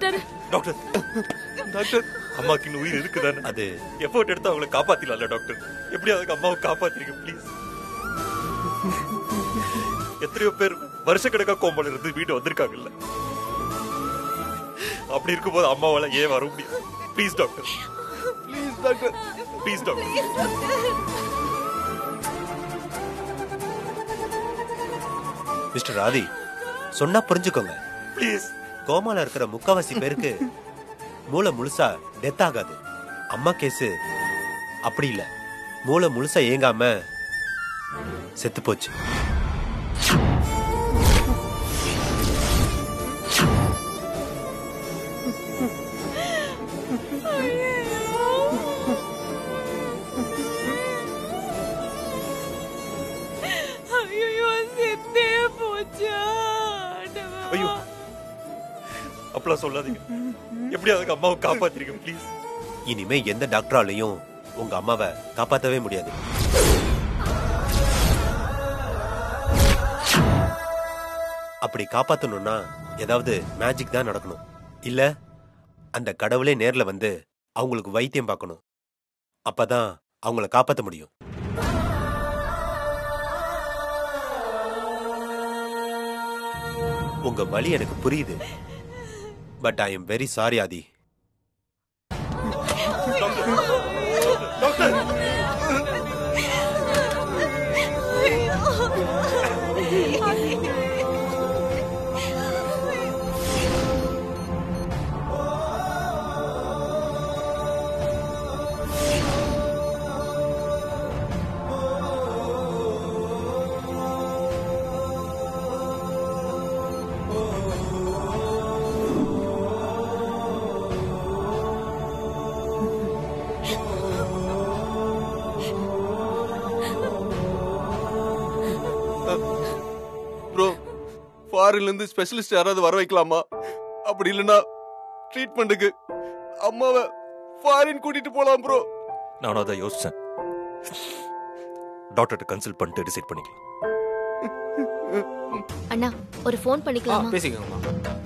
போயிட்டாரு doctor doctor அம்மாக்கு இன்னும் உயிர் இருக்குதானே அது எஃபோர்ட் எடுத்து அவங்கள காப்பாத்திடலாம்ல டாக்டர் எப்படியாவது அம்மாவை காப்பாத்திருங்க ப்ளீஸ் எத்தனையோ பேர் வருஷக்கணக்கா கோம்பல இருந்து வீடு வந்திருக்காங்கல்ல அப்படி இருக்கும்போது அம்மாவால ஏன் வர முடியாது please doctor please doctor please doctor mister Radhi சொன்னா புரிஞ்சுக்கோங்க ப்ளீஸ் கோமால இருக்கிற முக்காவாசி பேருக்கு மூளை முழுசா டெத் ஆகாது அம்மா கேஸ் அப்படி இல்ல மூளை முழுசா ஏங்காம செத்து போச்சு ஐயோ செத்தே போச்சா ஆண்டவா. ஐயோ அப்படிலாம் சொல்லாதீங்க எப்படியாவது அம்மாவை காப்பாத்திருங்க ப்ளீஸ் இனிமே எந்த டாக்டராலையும் உங்க அம்மாவை காப்பாத்தவே முடியாது அப்படி காப்பாத்தணும்னா ஏதாவது மேஜிக் தான் நடக்கணும் இல்ல அந்த கடவுளே நேர்ல வந்து அவங்களுக்கு வைத்தியம் பார்க்கணும் அப்பதான் அவங்கள காப்பாத்த முடியும் உங்க வலி எனக்கு புரியுது but I am very sorry Aadhi doctor bro ஃபாரின்ல இருந்து ஸ்பெஷலிஸ்ட் யாராவது வர வைக்கலாமா அப்படி இல்லைன்னா ட்ரீட்மெண்ட்டுக்கு அம்மாவை ஃபாரின் கூட்டிட்டு போலாம் ப்ரோ நானும் அதான் யோசிச்சேன் டாக்டர்கிட்ட கன்சல்ட் பண்ணிட்டு டிசைட் பண்ணிக்கலாம் அண்ணா ஒரு ஃபோன் பண்ணிக்கலாமா பேசிக்கோங்கம்மா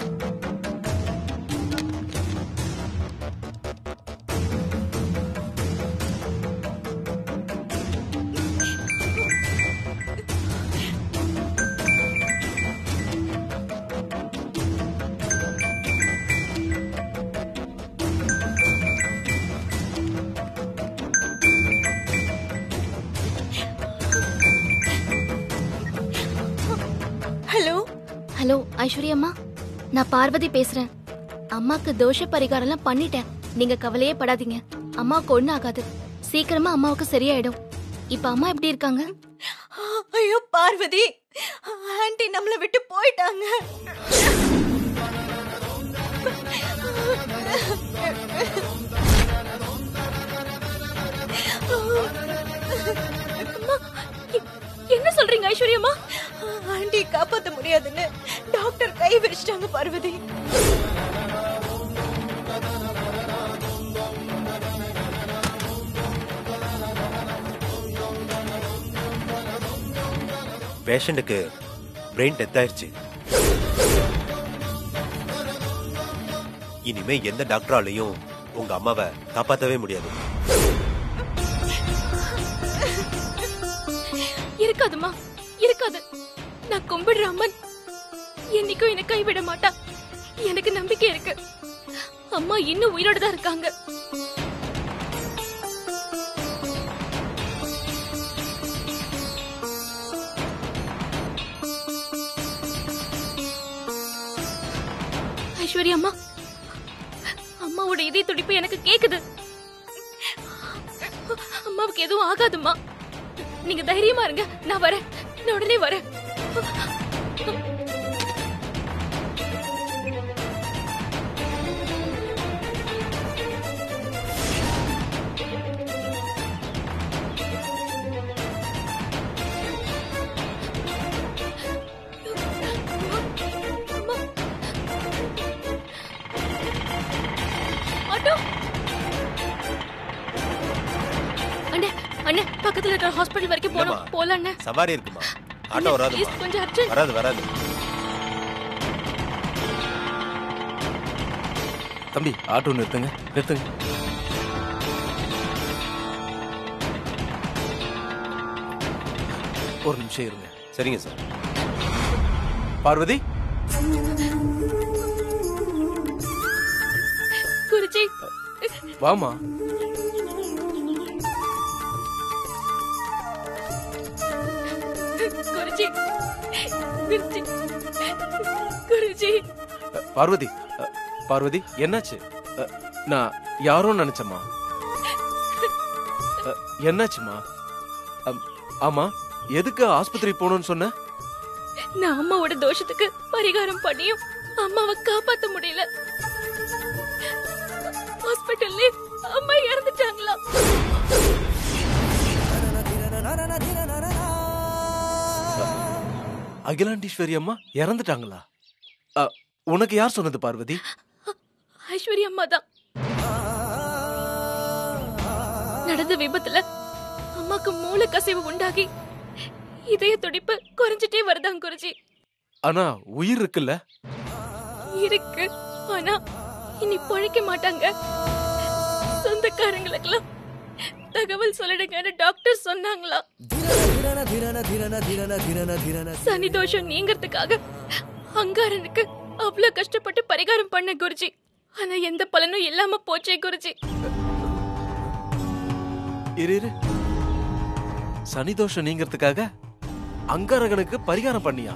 ஹலோ ஹலோ ஐஸ்வர்யா அம்மா நான் பார்வதி பேசுறேன் அம்மாக்கு தோஷ பரிகாரம்லாம் பண்ணிட்டேன் நீங்க கவலையே படாதீங்க அம்மாவுக்கு ஒண்ணு ஆகாது சீக்கிரமா அம்மாவுக்கு சரியாயிடும் இப்ப அம்மா எப்படி இருக்காங்க ஐயோ பார்வதி ஆண்டி நம்மள விட்டு போயிட்டாங்க அம்மா, எ- என்ன சொல்றீங்க ஐஸ்வர்யம்மா ஆண்டி காப்பாத்த முடியாதுன்னு டாக்டர் கை விரிச்சிட்டாங்க பார்வதி பேஷண்ட்டுக்கு பிரெயின் டெத் ஆயிருச்சு இனிமே எந்த டாக்டராலையும் உங்க அம்மாவை காப்பாத்தவே முடியாது இருக்காதுமா இருக்காது நான் கும்பிடுற அம்மன் என்னைக்கும் என்னை கைவிட மாட்டா எனக்கு நம்பிக்கை இருக்கு அம்மா இன்னும் உயிரோட தான் இருக்காங்க ஐஸ்வர்யா அம்மா அம்மாவோட இதய துடிப்பு எனக்கு கேக்குது அம்மாவுக்கு எதுவும் ஆகாதும்மா நீங்க தைரியமா இருங்க நான் வரேன் நான் உடனே வரேன் அம்மா. ஆட்டோ அண்ணே அண்ணே பக்கத்துல இருக்கிற ஹாஸ்பிடல் வரைக்கும் போறோம் இல்லம்மா. போலாம் அண்ணே சவாரி இருக்குமா ஆட்டோ வராதுமா ப்ளீஸ் கொஞ்சம் அர்ஜென்ட் வராது வராது தம்பி ஆட்டோ நிறுத்துங்க நிறுத்துங்க ஒரு நிமிஷம் இருங்க சரிங்க சார் பார்வதி குருஜி வாமா குருஜி குருஜி குருஜி அ, பார்வதி அ, பார்வதி என்னாச்சு அ, நான் யாரோ நினைச்சம்மா அ, என்னாச்சுமா அம், ஆமா எதுக்கு ஆஸ்பத்திரி போகணும்னு சொன்ன நான் அம்மாவோட தோஷத்துக்கு பரிகாரம் பண்ணியும் அம்மாவை காப்பாத்த முடியல ஹாஸ்பிட்டல்ல அம்மா இறந்துட்டாங்களா அகிலாண்டீஸ்வரி அம்மா இறந்துட்டாங்களா அ, உனக்கு யார் சொன்னது பார்வதி ஐஸ்வர்யா அம்மா தான் நடந்த விபத்துல அம்மாக்கு மூளை கசிவு உண்டாகி இதய துடிப்பு குறைஞ்சிட்டே வருதாங்க குருஜி ஆனா உயிர் இருக்குல்ல இருக்கு ஆனா இனி பொழைக்க மாட்டாங்க சொந்தக்காரங்களுக்கெல்லாம் தகவல் சொல்லிடுங்கன்னு டாக்டர் சொன்னாங்களா சனி தோஷம் நீங்கிறதுக்காக அங்காரனுக்கு அவ்வளவு கஷ்டப்பட்டு பரிகாரம் பண்ண குருஜி ஆனா எந்த பலனும் இல்லாம போச்சே குருஜி இரு இரு சனி தோஷம் நீங்கிறதுக்காக அங்காரகனுக்கு பரிகாரம் பண்ணியா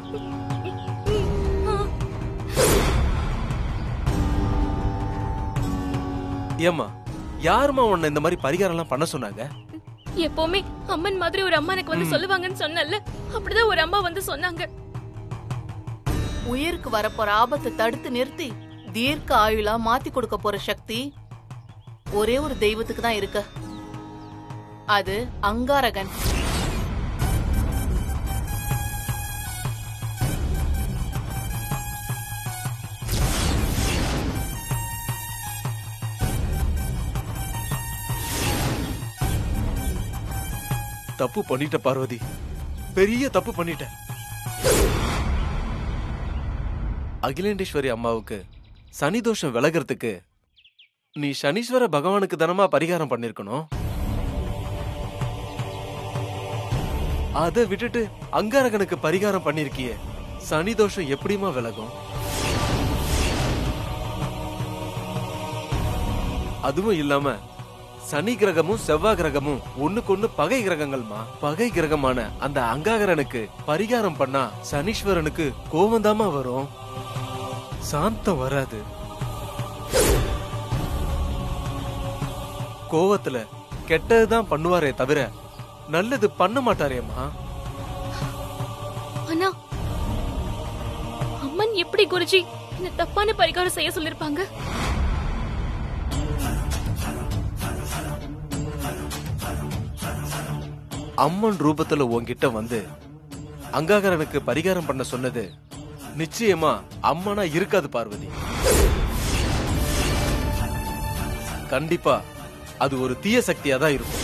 ஏம்மா யாரும்மா உன்னை இந்த மாதிரி பரிகாரம் எல்லாம் பண்ண சொன்னாங்க எப்பவுமே அம்மன் மாதிரி ஒரு அம்மா எனக்கு வந்து சொல்லுவாங்கன்னு சொன்னல அப்படிதான் ஒரு அம்மா வந்து சொன்னாங்க உயிருக்கு வரப்போற ஆபத்தை தடுத்து நிறுத்தி தீர்க்க ஆயுளா மாத்தி கொடுக்க போற சக்தி ஒரே ஒரு தெய்வத்துக்கு தான் இருக்கு அது அங்காரகன் தப்பு பண்ணிட்ட பார்வதி பெரிய தப்பு பண்ணிட்ட அகிலேண்டேஸ்வரி அம்மாவுக்கு சனி தோஷம் விலகிறதுக்கு நீ சனீஸ்வர பகவானுக்கு தானமா பரிகாரம் பண்ணிருக்கணும் அதை விட்டுட்டு அங்காரகனுக்கு பரிகாரம் பண்ணிருக்கியே சனி தோஷம் எப்படிமா விலகும் அதுவும் இல்லாம சனி கிரகமும் செவ்வாய் கிரகமும் ஒண்ணுக்கொண்ணு பகை கிரகங்கள்மா பகை கிரகமான அந்த அங்காகரனுக்கு பரிகாரம் பண்ணா சனீஸ்வரனுக்கு கோவந்தாமா வரும் சாந்தம் வராது கோவத்துல கெட்டதுதான் பண்ணுவாரே தவிர நல்லது பண்ண மாட்டாரேம்மா ஆனா அம்மன் எப்படி குருஜி இந்த தப்பான பரிகாரம் செய்ய சொல்லிருப்பாங்க அம்மன் ரூபத்துல உன்கிட்ட வந்து அங்காகரனுக்கு பரிகாரம் பண்ண சொன்னது நிச்சயமா அம்மனா இருக்காது பார்வதி கண்டிப்பா அது ஒரு தீய சக்தியா தான் இருக்கும்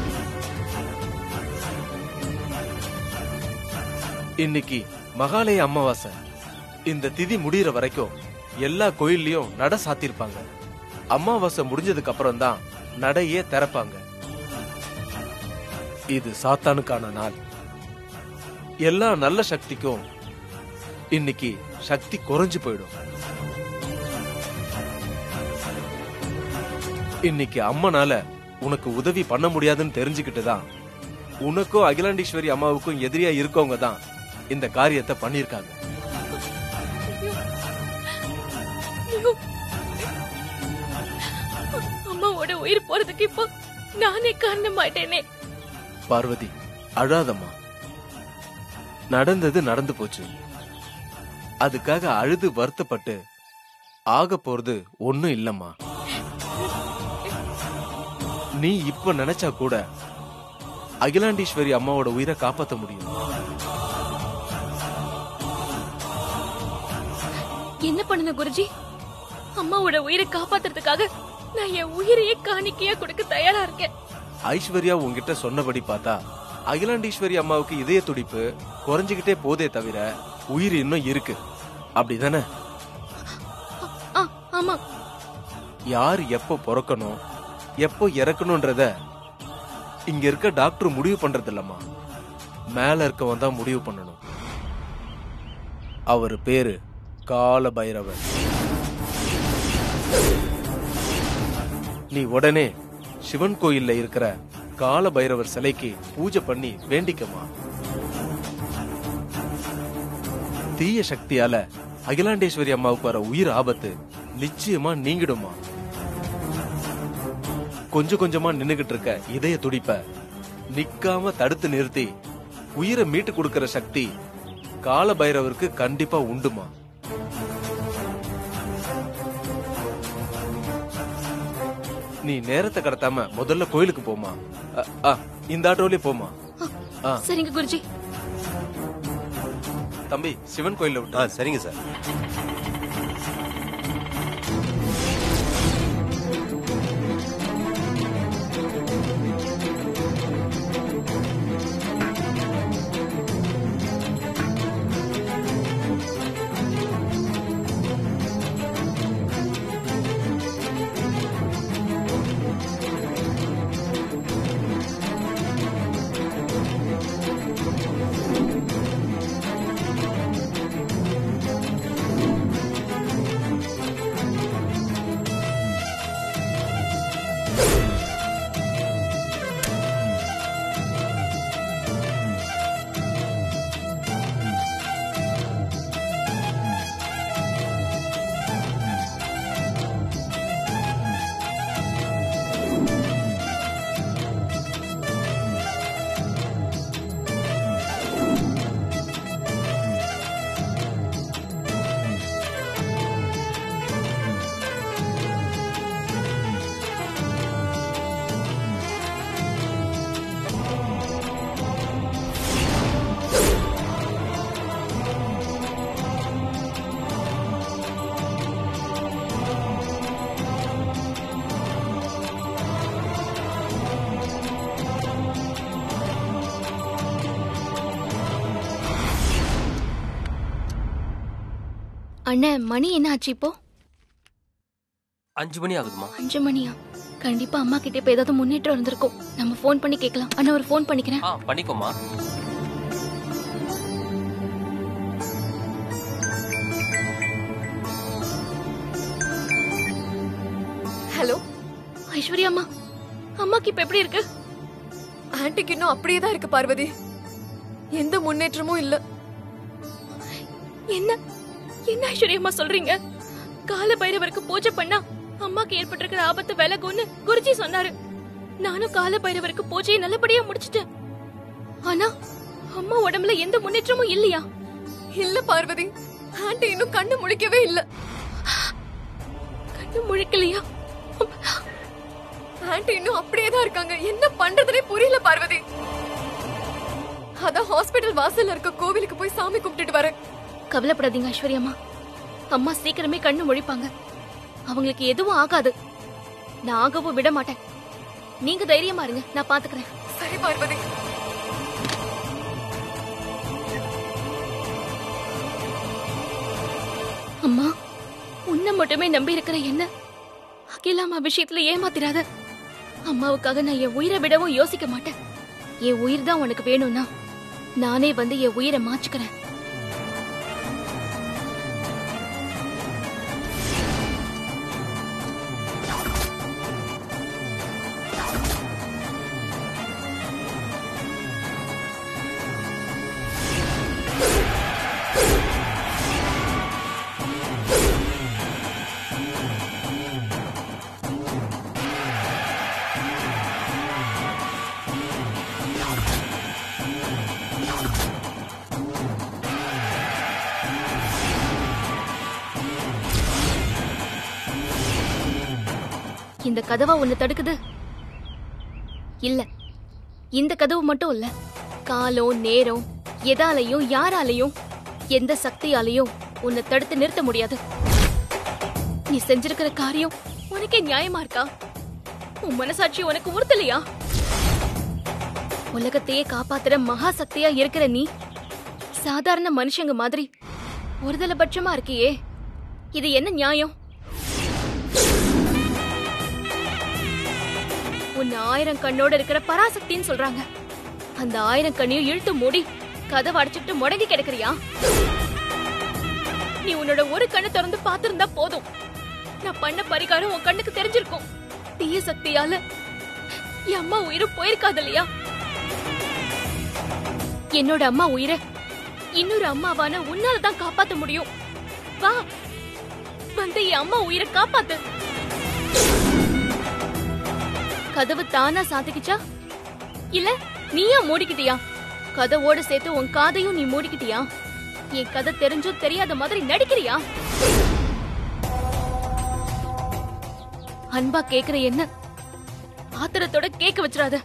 இன்னைக்கு மகாலய அமாவாசை இந்த திதி முடியற வரைக்கும் எல்லா கோயில்லயும் நட சாத்திருப்பாங்க அமாவாசை முடிஞ்சதுக்கு அப்புறம் தான் நடையே திறப்பாங்க இது சாத்தானுக்கான நாள் எல்லா நல்ல சக்திக்கும் இன்னைக்கு சக்தி குறைஞ்சு போயிடும் இன்னைக்கு அம்மனால உனக்கு உதவி பண்ண முடியாதுன்னு தெரிஞ்சுக்கிட்டு தான் உனக்கும் அகிலாண்டீஸ்வரி அம்மாவுக்கும் எதிரியா இருக்கவங்க தான் இந்த காரியத்தை பண்ணிருக்காங்க ஐயோ. அம்மாவோட உயிர் போறதுக்கு இப்போ நானே காரணமாயிட்டேனே பார்வதி அழாதம்மா நடந்தது நடந்து போச்சு அதுக்காக அழுது வருத்தப்பட்டு ஆக போறது ஒண்ணும் இல்லம்மா நீ இப்ப நினைச்சா கூட அகிலாண்டீஸ்வரி அம்மாவோட உயிரை காப்பாத்த முடியும் என்ன பண்ணணும் குருஜி அம்மாவோட உயிரை காப்பாத்துறதுக்காக நான் என் உயிரையே காணிக்கையா கொடுக்க தயாரா இருக்கேன் ஐஸ்வர்யா உன்கிட்ட சொன்னபடி பார்த்தா அகிலாண்டீஸ்வரி அம்மாவுக்கு இதய துடிப்பு குறைஞ்சுகிட்டே போதே தவிர உயிர் இன்னும் இருக்கு அப்படிதானே ஆ, ஆமா யார் எப்போ பிறக்கணும் எப்போ இறக்கணும்ன்றத இங்க இருக்க டாக்டர் முடிவு பண்றது இல்லம்மா மேல இருக்கவன் தான் முடிவு பண்ணணும் அவர் பேரு கால பைரவர் நீ உடனே சிவன் கோயில்ல இருக்கிற கால பைரவர் சிலைக்கு பூஜை பண்ணி வேண்டிக்கமா தீய சக்தியால அகிலாண்டேஸ்வரி அம்மாவுக்கு வர உயிர் ஆபத்து நிச்சயமா நீங்கிடுமா கொஞ்சம் கொஞ்சமா நின்னுகிட்டு இருக்க இதய துடிப்ப நிக்காம தடுத்து நிறுத்தி உயிரை மீட்டு கொடுக்கிற சக்தி கால பைரவருக்கு கண்டிப்பா உண்டுமா நீ நேரத்தை கடத்தாம முதல்ல கோயிலுக்கு போமா அ, அ, இந்த ஆட்டோலயே போமா ஆ சரிங்க குருஜி தம்பி சிவன் கோயில்ல விட்டு ஆ சரிங்க சார் அண்ணன் மணி என்ன ஆச்சு இப்போ அஞ்சு மணி ஆகுதுமா அஞ்சு மணியா கண்டிப்பா அம்மா கிட்ட இப்ப ஏதாவது முன்னேற்றம் இருந்திருக்கும் நம்ம ஃபோன் பண்ணி கேட்கலாம் அண்ணா ஒரு ஃபோன் பண்ணிக்கிறேன் ஆ பண்ணிக்கோமா ஹலோ ஐஸ்வர்யா அம்மா அம்மாக்கு இப்ப எப்படி இருக்கு ஆன்ட்டிக்கு இன்னும் அப்படியே தான் இருக்கு பார்வதி எந்த முன்னேற்றமும் இல்ல என்ன என்ன ஐஸ்வர்யா அம்மா சொல்றீங்க கால பைரவருக்கு பூஜை பண்ணா அம்மாக்கு ஏற்பட்டிருக்கிற ஆபத்து விலகும்னு குருஜி சொன்னாரு நானும் கால பைரவருக்கு பூஜையை நல்லபடியா முடிச்சிட்டேன் ஆனா அம்மா உடம்புல எந்த முன்னேற்றமும் இல்லையா இல்ல பார்வதி ஆன்ட்டி இன்னும் கண்ணு முழிக்கவே இல்ல கண்ணு முழிக்கலையா ஆன்ட்டி இன்னும் அப்படியே தான் இருக்காங்க என்ன பண்றதுனே புரியல பார்வதி அதான் ஹாஸ்பிடல் வாசல்ல இருக்க கோவிலுக்கு போய் சாமி கும்பிட்டுட்டு வரேன் கவலைப்படாதீங்க ஐஸ்வர்யா அம்மா அம்மா சீக்கிரமே கண்ணு முழிப்பாங்க அவங்களுக்கு எதுவும் ஆகாது நான் ஆகவும் விட மாட்டேன் நீங்க தைரியமா இருங்க நான் பாத்துக்கிறேன் சரி பார்வதி அம்மா உன்னை மட்டுமே நம்பி இருக்கிற என்ன அகிலாமா விஷயத்துல ஏமாத்திராத அம்மாவுக்காக நான் என் உயிரை விடவும் யோசிக்க மாட்டேன் என் உயிர் தான் உனக்கு வேணும்னா நானே வந்து என் உயிரை மாச்சுக்கிறேன் இந்த கதவா உன்னை தடுக்குது இல்ல இந்த கதவு மட்டும் இல்ல காலம் நேரம் எதாலையும் யாராலையும் எந்த சக்தியாலையும் உன்னை தடுத்து நிறுத்த முடியாது நீ செஞ்சிருக்கிற காரியம் உனக்கே நியாயமா இருக்கா உன் மனசாட்சி உனக்கு உறுத்தலையா உலகத்தையே காப்பாத்துற மகா சக்தியா இருக்கிற நீ சாதாரண மனுஷங்க மாதிரி ஒருதலை பட்சமா இருக்கியே இது என்ன நியாயம் உன்னை ஆயிரம் கண்ணோட இருக்கிற பராசக்தின்னு சொல்றாங்க அந்த ஆயிரம் கண்ணையும் இழுத்து மூடி கதவை அடைச்சுக்கிட்டு முடங்கி கிடக்குறியா நீ உன்னோட ஒரு கண்ணை திறந்து பார்த்திருந்தா போதும் நான் பண்ண பரிகாரம் உன் கண்ணுக்கு தெரிஞ்சிருக்கும் தீய சக்தியால என் அம்மா உயிரை போயிருக்காது இல்லையா என்னோட அம்மா உயிரை இன்னொரு அம்மாவான உன்னால தான் காப்பாத்த முடியும் வா வந்து என் அம்மா உயிரை காப்பாத்து கதவு தானா சாத்திக்கிச்சா இல்ல நீயா மூடிக்கிட்டியா கதவோட சேர்த்து உன் காதையும் நீ மூடிக்கிட்டியா என் கதை தெரிஞ்சும் தெரியாத மாதிரி நடிக்கிறியா அன்பா கேக்குற என்ன ஆத்திரத்தோட கேக்க வச்சிடாத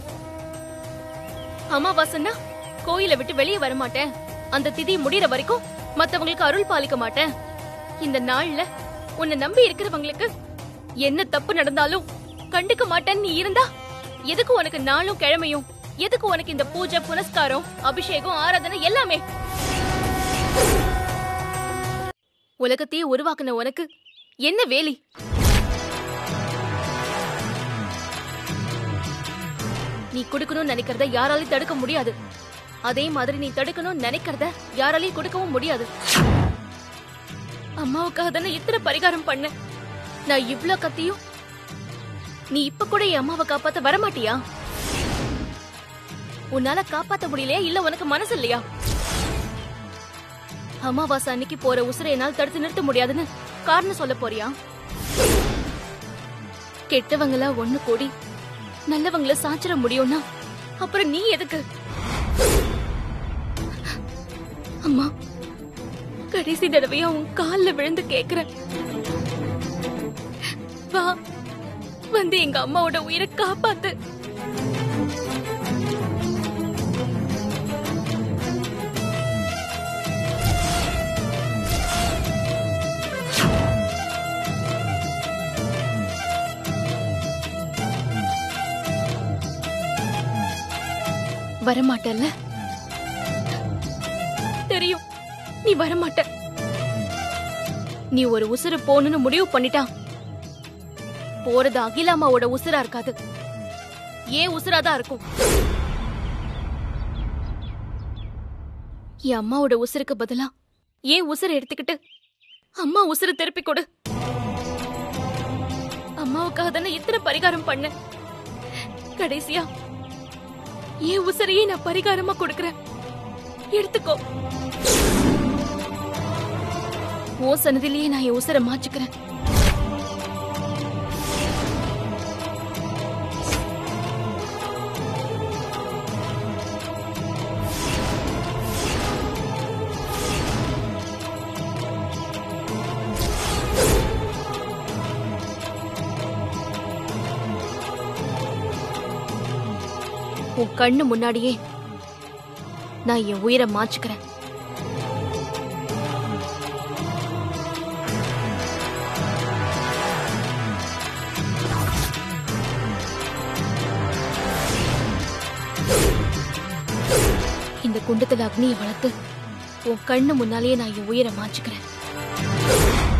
அமாவாசன்னா கோயிலை விட்டு வெளியே வர மாட்டேன் அந்த திதி முடியற வரைக்கும் மத்தவங்களுக்கு அருள் பாலிக்க மாட்டேன் இந்த நாள்ல உன்னை நம்பி இருக்கிறவங்களுக்கு என்ன தப்பு நடந்தாலும் கண்டுக்க மாட்டேன்னு நீ இருந்தா எதுக்கு உனக்கு நாளும் கிழமையும் எதுக்கு உனக்கு இந்த பூஜை புனஸ்காரம் அபிஷேகம் ஆராதனை எல்லாமே உலகத்தையே உருவாக்குன உனக்கு என்ன வேலி நீ கொடுக்கணும்னு நினைக்கிறத யாராலையும் தடுக்க முடியாது அதே மாதிரி நீ தடுக்கணும்னு நினைக்கிறத யாராலையும் கொடுக்கவும் முடியாது அம்மாவுக்காக தானே இத்தனை பரிகாரம் பண்ண நான் இவ்ளோ கத்தியும் நீ இப்ப கூட என் அம்மாவை காப்பாத்த வரமாட்டியா உன்னால காப்பாத்த முடியலையா இல்ல உனக்கு மனசு இல்லையா அமாவாசை அன்னைக்கு போற உசுரை என்னால் தடுத்து நிறுத்த முடியாதுன்னு காரணம் சொல்ல போறியா கெட்டவங்களா ஒண்ணு கூடி நல்லவங்கள சாச்சிட முடியும்னா அப்புறம் நீ எதுக்கு அம்மா கடைசி தடவையா உன் கால்ல விழுந்து கேக்குறேன் வா வந்து எங்க அம்மாவோட உயிரை காப்பாத்து வரமாட்டல்ல தெரியும் நீ வரமாட்ட நீ ஒரு உசுறு போகணும்னு முடிவு பண்ணிட்டா போறது அகிலாமாவோட உசுரா இருக்காது ஏன் உசுரா தான் இருக்கும் என் அம்மாவோட உசுருக்கு பதிலா ஏன் உசுரை எடுத்துக்கிட்டு அம்மா உசுரை திருப்பி கொடு அம்மாவுக்காக தானே இத்தனை பரிகாரம் பண்ண கடைசியா என் உசுரையே நான் பரிகாரமா கொடுக்கறேன் எடுத்துக்கோ ஓ சன்னதிலேயே நான் என் உசுரை மாச்சுக்கிறேன் உன் கண்ணு முன்னாடியே நான் என் உயிரை மாச்சுக்கிறேன் இந்த குண்டத்துல அக்னியை வளர்த்து உன் கண்ணு முன்னாலேயே நான் என் உயிரை மாச்சுக்கிறேன்